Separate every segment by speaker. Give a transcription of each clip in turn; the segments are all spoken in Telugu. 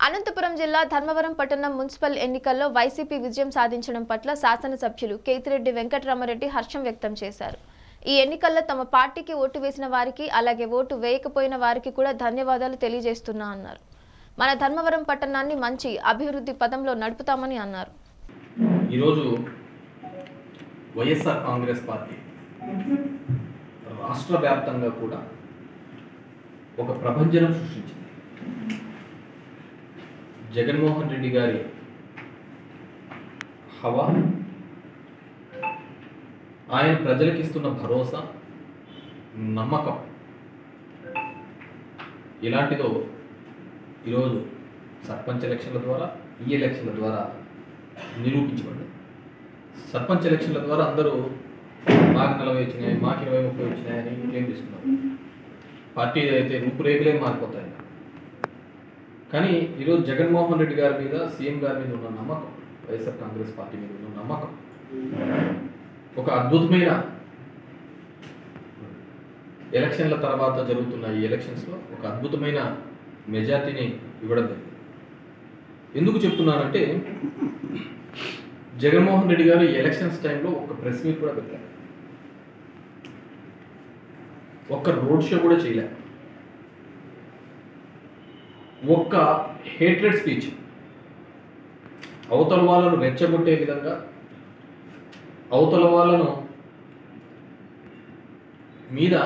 Speaker 1: అనంతపురం జిల్లా ధర్మవరం పట్టణం మున్సిపల్ ఎన్నికల్లో వైసీపీ విజయం సాధించడం పట్ల శాసనసభ్యులు కేతిరెడ్డి వెంకటరామరెడ్డి హర్షం వ్యక్తం చేశారు ఈ ఎన్నికల్లో తమ పార్టీకి ఓటు వేసిన వారికి అలాగే ఓటు వేయకపోయిన వారికి కూడా ధన్యవాదాలు తెలియజేస్తున్నా అన్నారు మన ధర్మవరం పట్టణాన్ని మంచి అభివృద్ధి పదంలో నడుపుతామని అన్నారు
Speaker 2: ఈరోజు వైఎస్ఆర్ కాంగ్రెస్ పార్టీ రాష్ట్ర వ్యాప్తంగా కూడా ఒక ప్రభంజనం సృష్టించింది జగన్మోహన్ రెడ్డి గారి హవా ఆయన ప్రజలకు ఇస్తున్న భరోసా నమ్మకం ఇలాంటిదో ఈరోజు సర్పంచ్ ఎలక్షన్ల ద్వారా ఈ ఎలక్షన్ల ద్వారా నిరూపించబడింది సర్పంచ్ ఎలక్షన్ల ద్వారా అందరూ మాకు నలభై వచ్చినాయి మాకు ఇరవై ముప్పై వచ్చినాయి అని క్లెయిమ్ తీసుకున్నారు పార్టీ అయితే రూపురేఖలే మారిపోతాయి కానీ ఈరోజు జగన్మోహన్ రెడ్డి గారి మీద సీఎం గారి మీద ఉన్న నమ్మకం వైఎస్ఆర్ కాంగ్రెస్ పార్టీ మీద ఉన్న నమ్మకం ఒక అద్భుతమైన ఎలక్షన్ల తర్వాత జరుగుతున్న ఈ ఎలక్షన్స్లో ఒక అద్భుతమైన మెజార్టీని ఇవ్వడం జరిగింది ఎందుకు చెప్తున్నానంటే జగన్మోహన్ రెడ్డి గారు ఈ ఎలక్షన్స్ టైంలో ఒక ప్రెస్ మీట్ కూడా పెట్టారు ఒక్క రోడ్ షో కూడా చేయలే ఒక్క హేట్రెడ్ స్పీచ్ అవతల వాళ్ళను రెచ్చగొట్టే విధంగా అవతల వాళ్ళను మీద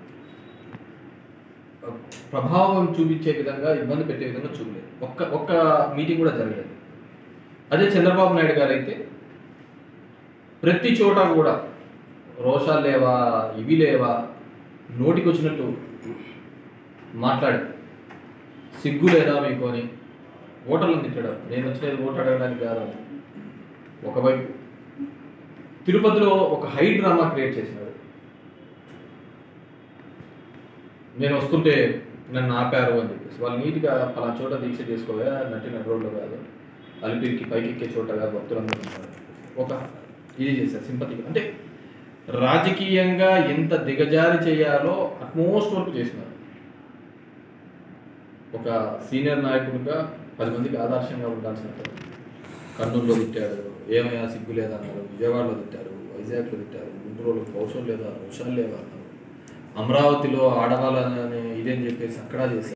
Speaker 2: ప్రభావం చూపించే విధంగా ఇబ్బంది పెట్టే విధంగా చూడలేదు ఒక్క ఒక్క మీటింగ్ కూడా జరగలేదు అదే చంద్రబాబు నాయుడు గారు అయితే ప్రతి చోట కూడా రోషాలు లేవా ఇవి లేవా నోటికి వచ్చినట్టు మాట్లాడి సిగ్గు లేదా మీకు అని ఓటర్లను తిట్టడం నేను వచ్చినది ఓటు అడగడానికి కాదు అని. ఒకవైపు తిరుపతిలో ఒక హై డ్రామా క్రియేట్ చేసినాడు నేను వస్తుంటే నన్ను ఆపారు అని చెప్పేసి వాళ్ళు నీట్గా పలా చోట దీక్ష చేసుకోవా నటిన రోడ్లు కాదు అలిపిరికి పైకి ఎక్కే చోట కాదు భక్తులందరూ ఉన్నారు ఒక ఇది చేశారు సింపతిగా అంటే రాజకీయంగా ఎంత దిగజారి చేయాలో అట్మోస్ట్ వరకు చేసినారు ఒక సీనియర్ నాయకుడిగా పది మందికి ఆదర్శంగా ఉండాల్సిన అతను. కర్నూలులో తిట్టారు ఏమయ్యా సిగ్గు లేదా అన్నారు విజయవాడలో తిట్టారు వైజాగ్లో తిట్టారు గుంటూరులో కౌశం లేదా రోషాలు లేవా అన్నారు అమరావతిలో ఆడవాళ్ళని ఇదేం చెప్పేసి అక్కడ చేశారు